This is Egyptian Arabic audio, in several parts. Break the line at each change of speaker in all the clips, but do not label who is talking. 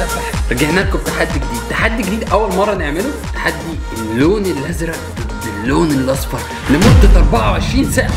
صح رجعنا لكم بتحدي جديد تحدي جديد اول مره نعمله تحدي اللون الازرق ضد اللون الاصفر لمده 24 ساعه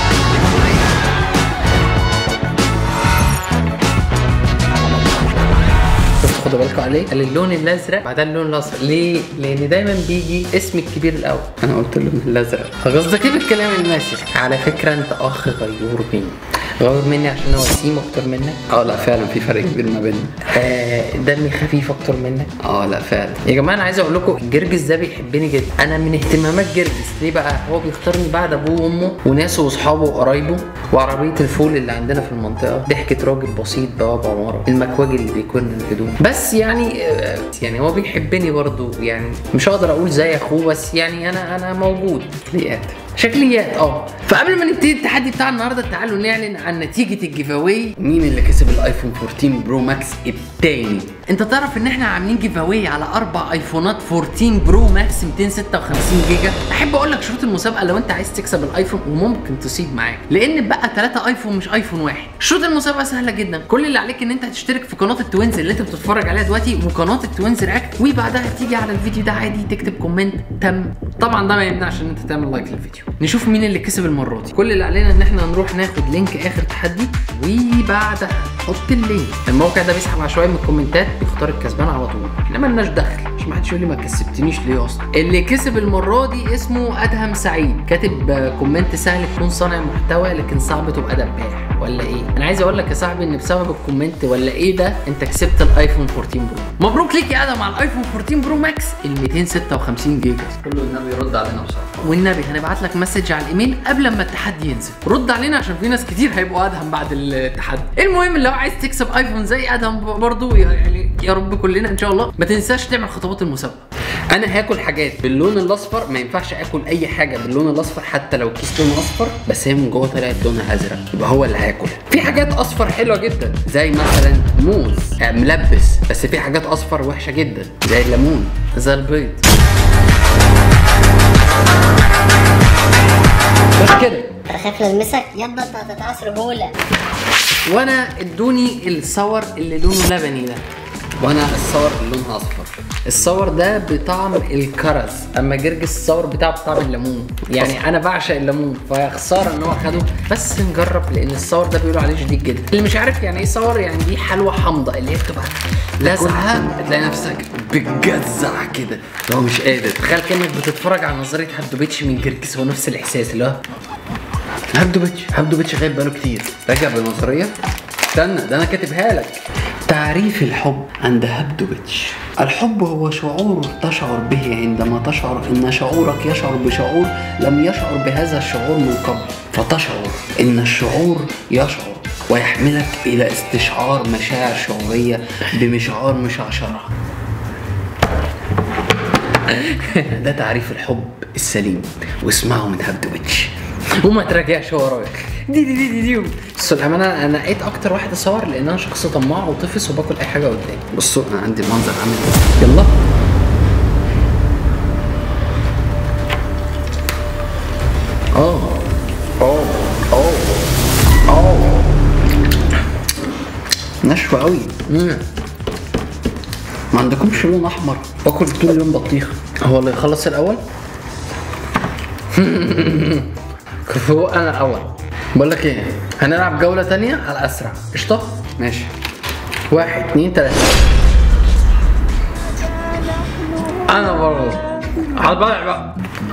شوف خدوا بالكم عليه قال اللون الازرق بعدها اللون الاصفر ليه؟ لان دايما بيجي اسم الكبير الاول
انا قلت اللون الازرق
قصدك ايه بالكلام الماسخ على فكره انت اخ غيور مني غيور مني عشان انا وسيم اكتر منك
اه لا فعلا في فرق كبير ما بيننا
آه دمي خفيف اكتر منك
اه لا فعلا
يا جماعه انا عايز اقول لكم الجرجس ده بيحبني جدا انا من اهتمامات جرجس ليه بقى هو بيختارني بعد ابوه وامه وناسه واصحابه وقرايبه وعربيه الفول اللي عندنا في المنطقه ضحكه راجل بسيط بواب عماره المكواج اللي بيكون الهدوم بس يعني آه، يعني هو بيحبني برضو يعني مش هقدر اقول زي اخوه بس يعني انا انا موجود
ليات
شكليات اه فقبل ما نبتدي التحدي بتاع النهارده تعالوا نعلن عن نتيجه الجيف اواي
مين اللي كسب الايفون 14 برو ماكس التاني
انت تعرف ان احنا عاملين جيف اواي على اربع ايفونات 14 برو ماكس 256 جيجا احب اقول لك شروط المسابقه لو انت عايز تكسب الايفون وممكن تصيب معاك لان بقى 3 ايفون مش ايفون واحد شروط المسابقه سهله جدا كل اللي عليك ان انت هتشترك في قناه التوينز اللي انت بتتفرج عليها دلوقتي وقناه التوينز رياكت وبعدها تيجي على الفيديو ده عادي تكتب كومنت تم طبعا ده ما يمنعش ان انت تعمل لايك للفيديو نشوف مين اللي كسب المره دي كل اللي علينا ان احنا نروح ناخد لينك اخر تحدي وبعدها نحط اللينك الموقع ده بيسحب عشوائي من الكومنتات بيختار الكسبان على طول احنا مالناش دخل مش ما حدش يقول لي ما كسبتنيش ليه اصلا اللي كسب المره دي اسمه ادهم سعيد كاتب آه، كومنت سهل تكون صانع محتوى لكن صعب تبقى دباح ولا ايه انا عايز اقول لك يا صاحبي ان بسبب الكومنت ولا ايه ده انت كسبت الايفون 14 برو مبروك ليك يا ادم على الايفون 14 برو ماكس ال 256 جيجا
كله النبي يرد علينا بسرعه
والنبي هنبعت لك مسج على الايميل قبل ما التحدي ينزل رد علينا عشان في ناس كتير هيبقوا ادهم بعد التحدي المهم لو عايز تكسب ايفون زي ادهم برضو يعني يا رب كلنا ان شاء الله ما تنساش تعمل خطوات المسابقه
انا هاكل حاجات باللون الاصفر ما ينفعش اكل اي حاجه باللون الاصفر حتى لو كيس لون اصفر بس هي من جوه طلعت لونها ازرق يبقى هو اللي هاكل في حاجات اصفر حلوه جدا زي مثلا موز آه، ملبس بس في حاجات اصفر وحشه جدا زي الليمون
زي البيض
بس كده
اخاف لمسك يلا انت هتتعصر هوله
وانا ادوني الصور اللي لونه لبني ده
وانا الصور اللي لونها اصفر
الصور ده بطعم الكرز اما جرجس الصور بتاعه بطعم الليمون يعني انا بعشق الليمون فخساره ان هو خده بس نجرب لان الصور ده بيقولوا عليه شديد جدا اللي مش عارف يعني ايه صور يعني دي حلوى حامضه اللي هي بتبقى لازعه
تلاقي نفسك بتجزع كده لو مش قادر
تخيل كانك بتتفرج على نظريه هبدوبيتش من جرجس هو نفس الاحساس اللي هو
هبدوبيتش هبدوبيتش غايب بقاله كتير راجع بنظريه استنى ده انا كاتبها لك تعريف الحب عند هبدوبيتش الحب هو شعور تشعر به عندما تشعر ان شعورك يشعر بشعور لم يشعر بهذا الشعور من قبل فتشعر ان الشعور يشعر ويحملك الى استشعار مشاعر شعوريه بمشعار مشعشره ده تعريف الحب السليم واسمعه من هبدوبيتش
وما تراجعش ورايا دي دي دي دي دي بس الامانه انا لقيت اكتر واحد اصور لان انا شخص طماع وطفس وباكل اي حاجه قدامي
بصوا انا عندي المنظر عامل إيه. يلا اه اه اه اه ناشفه قوي
مم.
ما عندكمش لون احمر باكل طول اليوم بطيخ
هو اللي يخلص الاول فوق انا الاول بقول لك ايه هنلعب جوله تانية على اسرع قشطه
ماشي
واحد اتنين تلاته انا برضه هتبلع بقى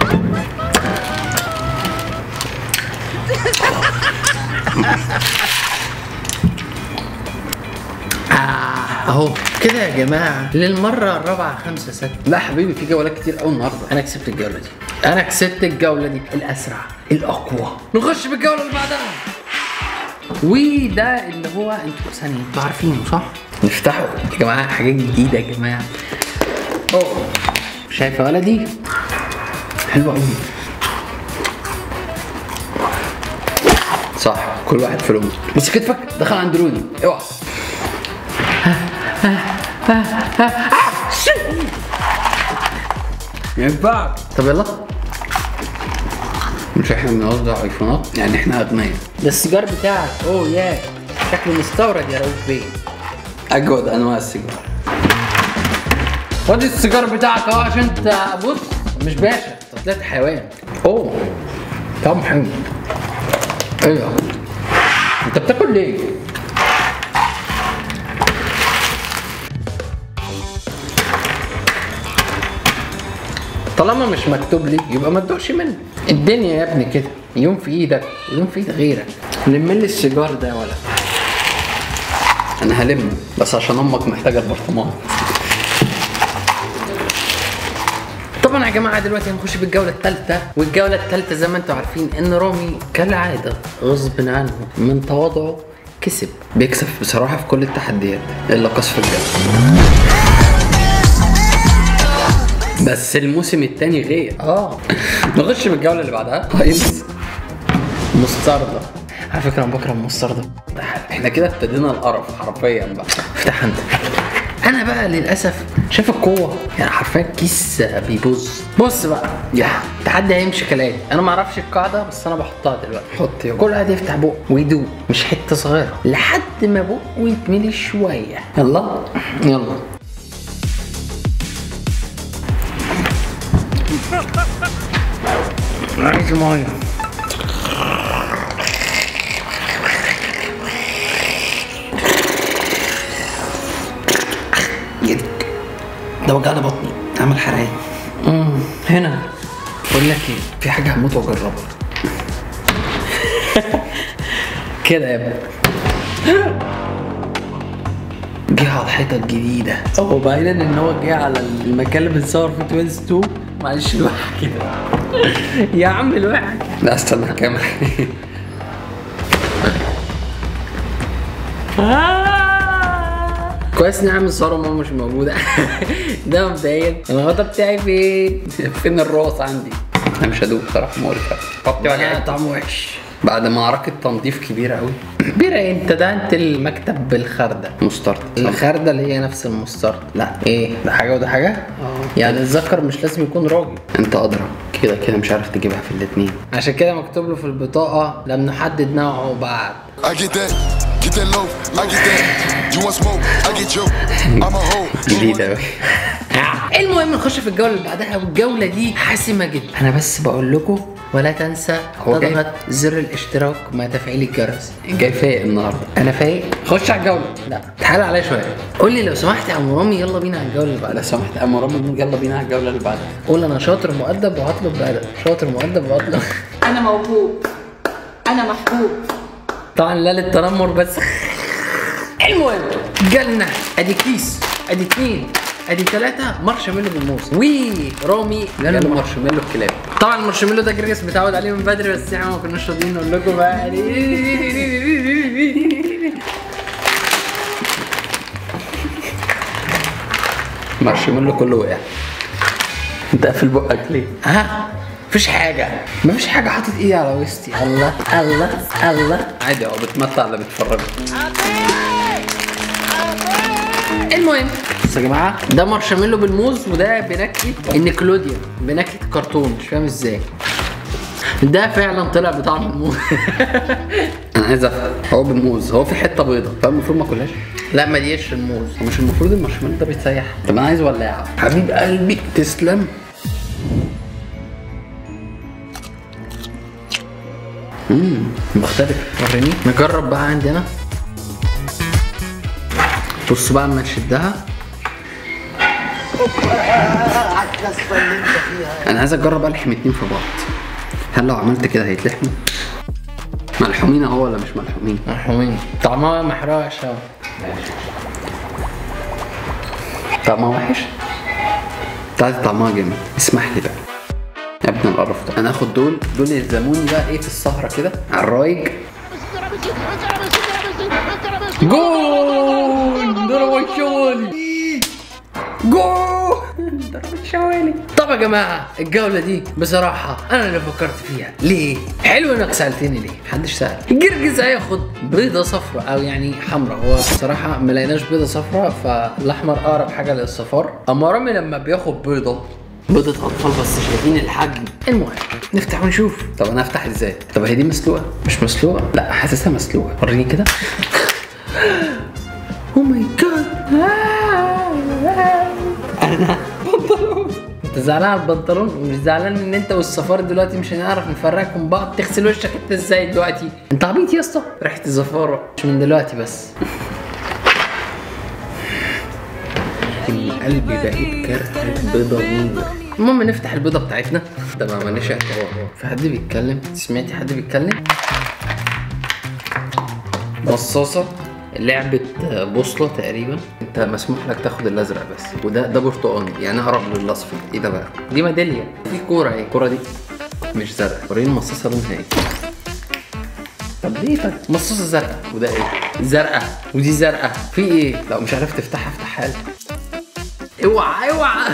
آه، اهو كده يا جماعه للمره الرابعه خمسه سته
لا حبيبي في جولات كتير قوي النهارده
انا كسبت الجوله دي انا كسبت الجوله دي الاسرع الاقوى نخش بالجوله اللي بعدها وده اللي هو انتوا ثانيه انتوا عارفينه صح نفتحه يا جماعه حاجات جديده يا جماعه اوه شايف يا ولدي
حلوه قوي صح كل واحد في لون بس كتفك دخل عند روني اوعى ينفع
طب يلا
مش احنا بنوزع ايفونات يعني احنا اغنياء
ده السيجار بتاعك اوه يا شكله مستورد يا رؤوف بيه
اجود انواع السيجار
خد السيجار بتاعك اهو عشان انت بص مش باشا انت طلعت حيوان اوه طعم حلو ايه ده؟ انت بتاكل ليه؟ طالما مش مكتوب لي يبقى ما تدوقش منه الدنيا يا ابني كده يوم في ايدك ويوم في ايد غيرك لم لي السيجار ده ولا
انا هلم بس عشان امك محتاجه البرطمان
طبعا يا جماعه دلوقتي هنخش بالجوله الثالثه والجوله الثالثه زي ما انتم عارفين ان رامي كالعاده غصب عنه من تواضعه كسب
بيكسب بصراحه في كل التحديات الا قصف الجبل بس الموسم الثاني غير
اه
نخش بالجوله اللي بعدها هاينز
مستردة على فكره انا بكره المستردة
احنا كده ابتدينا القرف حرفيا بقى
افتح انت انا بقى للاسف شايف القوه يعني حرفيا كيس بيبوظ بص بقى
يا
التحدي هيمشي كالاتي انا ما اعرفش القاعده بس انا بحطها دلوقتي
حط يلا
كل واحد يفتح بقه ويدوق مش حته صغيره لحد ما بقه يتملي شويه
يلا
يلا عايز ميه
يدك ده وجعنا بطني عمل حرقان
امم هنا بقول لك ايه
في حاجه هموت واجربها
كده يا ابني
جه على الحيطه الجديده
وبعدين ان هو جه على المكان اللي بنصور فيه توينز 2 معلش الواحد كده يا عم الواحد
لا استنى الكاميرا
كويس ان عامل صوره ماما مش موجوده ده مبدئيا الغطا بتاعي فين؟
فين الراس عندي انا مش هدوق بصراحه مقرفه بطني
لا
وجعت
طعمه وحش
بعد معركه تنظيف كبيره قوي
كبيرة انت ده انت المكتب بالخردة
مسترد
الخردة اللي هي نفس المسترد لا ايه ده حاجة وده حاجة؟ يعني الذكر مش لازم يكون راجل
انت ادرى كده كده مش عارف تجيبها في الاتنين
عشان كده مكتوب له في البطاقة لم نحدد نوعه بعد
I get that, get that low, I get that. You want smoke, I get you. I'm a hoe.
جديده قوي
المهم نخش في الجولة اللي بعدها والجولة دي حاسمة جدا انا بس بقول لكم ولا تنسى
هو جاي؟
تضغط زر الاشتراك مع تفعيل الجرس
جاي فايق النهارده
انا فايق خش على الجولة لا تعالى عليا شوية قول لي لو سمحت يا عم رامي يلا بينا على الجولة اللي بعدها
لو سمحت يا مرام يلا بينا على الجوله اللي بعدها
قول انا شاطر مؤدب وهطلب بأدب شاطر مؤدب وهطلب
أنا موهوب أنا محبوب
طبعا لا للتنمر بس المهم جالنا ادي كيس ادي اتنين ادي ثلاثة مارشميلو بالموز ورامي
جاله
جاله
مارشميلو الكلاب
طبعا المارشميلو ده جرجس متعود عليه من بدري بس احنا ما كناش راضيين نقول لكم بقى
مارشميلو كله وقع انت قافل بقك ليه؟
ها مفيش حاجة مفيش حاجة حاطط ايدي على وسطي الله الله الله
عادي اه بتمتع ولا بتفرج
المهم بصوا يا جماعه ده مارشميلو بالموز وده بنكهه النيكلوديا بنكهه كرتون مش فاهم ازاي ده فعلا طلع بطعم الموز
انا عايز افهم هو بالموز هو في حته بيضه فالمفروض ما اكلهاش
لا ما ديش الموز
هو مش المفروض المارشميلو ده بيتسيح طب انا عايز ولاعه حبيب قلبي تسلم امم مختلف
وريني نجرب بقى عندنا بص بقى اما نشدها
انا عايز اجرب الحم اتنين في بعض هل لو عملت كده هيتلحموا ملحومين اهو ولا مش ملحومين
مرحومين طعمها محرقش اهو
طعمها وحش بتاعتي طعمها جامد اسمح لي بقى يا ابن القرف ده انا هاخد دول دول يلزموني بقى ايه في السهره كده على الرايج
جول ضربة شوالي جول ضربة شوالي طب يا جماعة الجولة دي بصراحة أنا اللي فكرت فيها ليه؟ حلو إنك سألتني ليه؟ محدش سأل جرجس هياخد بيضة صفراء أو يعني حمراء هو بصراحة ما لقيناش بيضة صفراء فالأحمر أقرب حاجة للصفار أما رامي لما بياخد بيضة بيضة أطفال بس شايفين الحجم المهم نفتح ونشوف
طب انا افتح ازاي طب هي دي مسلوقه
مش مسلوقة
لا حاسسها مسلوقه
وريني كده او ماي جاد انا زعلان على البنطلون ومش زعلان ان انت والصفار دلوقتي مش هنعرف نفرقكم من بعض تغسل وشك انت ازاي دلوقتي انت عبيط يا اسطى ريحه الزفاره مش من دلوقتي بس في قلبي بقيت كرهة بيضة نور المهم نفتح البيضة بتاعتنا ده ما عملناش احتوار في حد بيتكلم سمعتي حد بيتكلم مصاصة لعبة بوصلة تقريبا انت مسموح لك تاخد الازرق بس وده ده برتقاني يعني اقرب للاصفر ايه ده بقى دي ميدالية في كورة اهي الكورة دي مش زرقاء وريني المصاصة لونها ايه طب ليه فك مصاصة زرقاء وده ايه زرقاء ودي زرقاء في ايه لو مش عارف تفتحها افتحها لي اوعى اوعى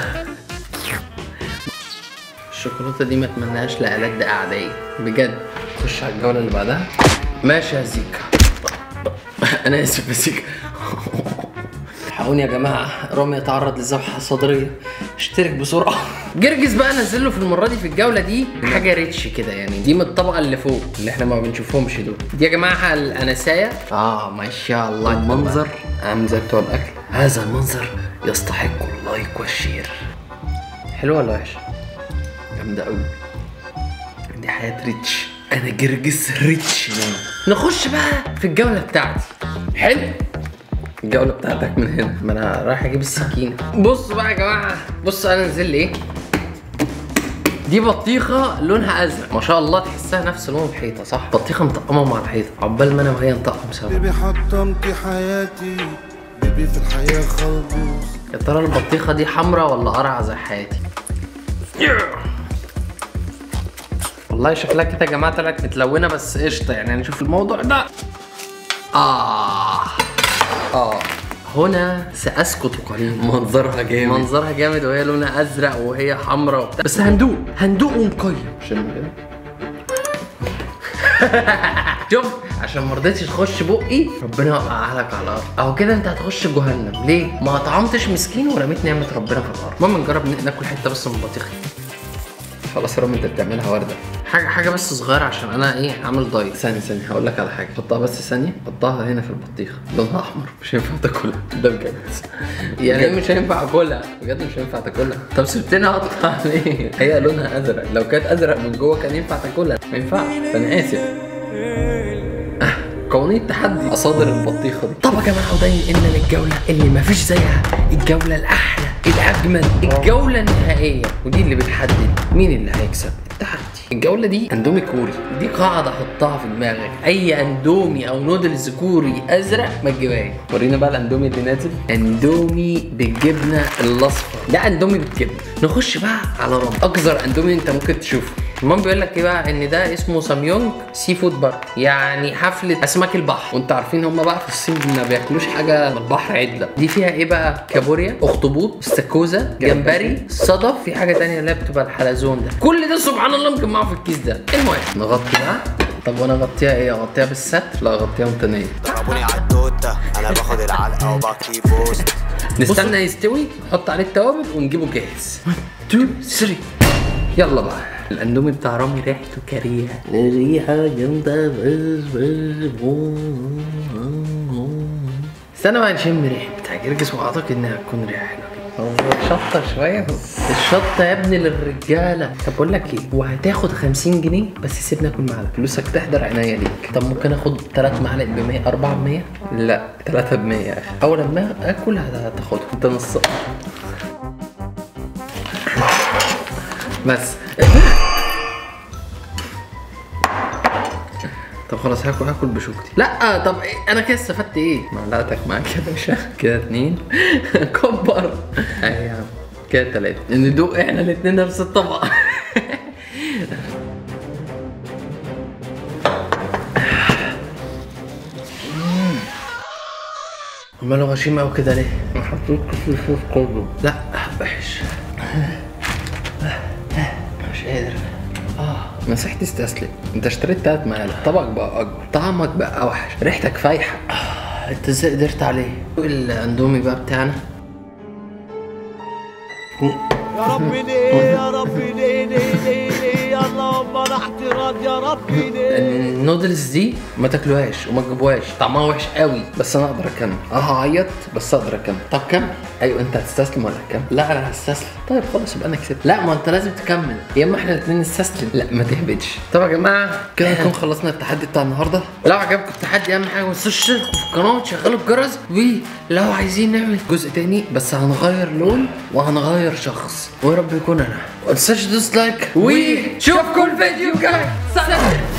الشوكولاته دي ما اتمناهاش لألد اعدائي بجد خش على الجوله اللي بعدها ماشي يا زيكا انا اسف يا زيكا الحقوني يا جماعه رامي يتعرض لذبحه صدريه اشترك بسرعه جرجس بقى نزل له في المره دي في الجوله دي حاجه ريتش كده يعني دي من الطبقه اللي فوق اللي احنا ما بنشوفهمش دول دي يا جماعه الانسايه اه ما شاء الله المنظر عامل زي بتوع الاكل هذا المنظر يستحق اللايك والشير حلو ولا وحش جامده قوي دي حياه ريتش انا جرجس ريتش نخش بقى في الجوله بتاعتي حلو الجوله بتاعتك من هنا ما انا رايح اجيب السكينه بصوا بقى يا جماعه بصوا انا نزل لي ايه دي بطيخه لونها ازرق ما شاء الله تحسها نفس لون الحيطه صح بطيخه مطقمه مع الحيطه عقبال ما انا وهي نطقم سوا
بيبي حطمت حياتي بيبي في الحياة خلبوس
يا ترى البطيخه دي حمراء ولا قرعه زي حياتي والله شكلها كده يا جماعه طلعت متلونه بس قشطه يعني هنشوف الموضوع ده اه اه هنا ساسكت قليلا
منظرها جامد
منظرها جامد وهي لونها ازرق وهي حمراء وبتاع بس هندوق هندوق ونقيم عشان شوف عشان ما رضيتش تخش بقي ربنا يوقعها لك على الارض اهو كده انت هتخش جهنم ليه ما طعمتش مسكين ورميت نعمه ربنا في الارض المهم نجرب ن- ناكل حته بس من البطيخ
خلاص يا رامي انت بتعملها ورده
حاجه حاجه بس صغيره عشان انا ايه عامل دايت
ثانية ثانية هقول لك على حاجة حطها بس ثانية حطها هنا في البطيخة لونها أحمر مش هينفع تاكلها ده بجد
يعني إيه مش هينفع اكلها
بجد مش هينفع تاكلها
طب سبتني اقطع ليه
هي لونها أزرق لو كانت أزرق من جوه كان ينفع تاكلها ما ينفعش فأنا آسف
قوانين التحدي
أصادر البطيخة دي
طب يا جماعه وده ينقلنا للجوله اللي مفيش زيها الجوله الاحلى الاجمل الجوله النهائيه ودي اللي بتحدد مين اللي هيكسب التحدي الجوله دي اندومي كوري دي قاعده حطها في دماغك اي اندومي او نودلز كوري ازرق ما تجيبهاش
ورينا بقى الأندومي اللي نازل
اندومي بالجبنه الاصفر ده اندومي بالجبنه نخش بقى على رمضان
أقذر أندومي أنت ممكن تشوفه
المهم بيقول لك ايه بقى ان ده اسمه ساميونج سي فود بار يعني حفله اسماك البحر
وأنت عارفين هم بقى في الصين ما بياكلوش حاجة من البحر عدلة
دي فيها ايه بقى كابوريا اخطبوط استاكوزا جمبري صدف في حاجه تانية اللي هي بتبقى الحلزون ده كل ده سبحان الله مجمعه في الكيس ده المهم
نغطي بقى طب وأنا أغطيها إيه؟ أغطيها بالستر؟ لا أغطيها وأنت نايم
ضربوني عالتوتة انا باخد العلقة وبكي بوست
نستنى يستوي نحط عليه التوابل ونجيبه جاهز 2 3 يلا بقى الاندومي بتاع رامي ريحته كريهه ريحه جامده بس بس استنى بقى نشم ريحه بتاع جرجس واعتقد انها هتكون ريحه حلوه كده شطه شويه بس الشطه يا ابني للرجاله طب بقول لك ايه وهتاخد 50 جنيه بس سيبني اكل معلقه فلوسك تحضر عناية ليك طب ممكن اخد 3 معالق ب 100 4 ب 100
لا 3 ب 100 يا أخي
اول ما اكل هتاخدهم انت نص
بس طب خلاص هاكل هاكل بشوكتي
لا طب إيه؟ انا كده استفدت ايه
معلقتك معاك يا باشا كده اتنين
كبر
اهي يا عم كده تلاتة
ندوق احنا الاتنين نفس الطبق عماله غشيم قوي كده ليه؟ حطيت كيس صوص كله لا وحش مش قادر
مسحت استسلم انت اشتريت تلات معالق طبقك بقى اكبر طعمك بقى اوحش ريحتك فايحه
انت ازاي قدرت عليه؟ الاندومي بقى بتاعنا
يا رب ليه يا رب ليه ليه ليه ليه اللهم انا اعتراض يا رب ليه
النودلز دي ما تاكلوهاش وما تجيبوهاش طعمها وحش قوي بس انا اقدر اكمل اه هعيط بس اقدر اكمل طب كمل ايوه انت هتستسلم ولا هتكمل لا انا هستسلم طيب خلاص يبقى انا كسبت لا ما انت لازم تكمل يا اما احنا الاثنين نستسلم لا ما تهبطش طب يا جماعه كده نكون خلصنا التحدي بتاع النهارده لو عجبكم التحدي اهم حاجه ما تنسوش تشتركوا في القناه وتشغلوا الجرس ولو عايزين نعمل جزء تاني بس هنغير لون وهنغير شخص ويا رب يكون انا ما تنساش تدوس لايك وشوفكم الفيديو الجاي سلام